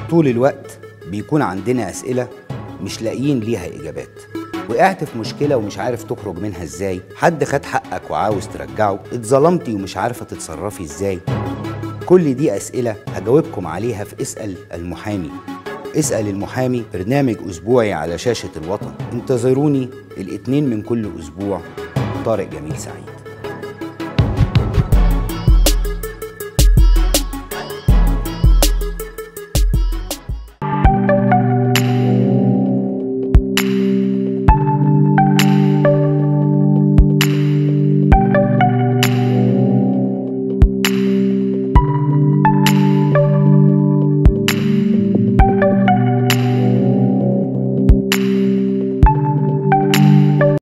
طول الوقت بيكون عندنا أسئلة مش لاقيين ليها إجابات وقعت في مشكلة ومش عارف تخرج منها ازاي حد خد حقك وعاوز ترجعه اتظلمتي ومش عارفة تتصرفي ازاي كل دي أسئلة هجاوبكم عليها في اسأل المحامي اسأل المحامي برنامج أسبوعي على شاشة الوطن انتظروني الاثنين من كل أسبوع طارق جميل سعيد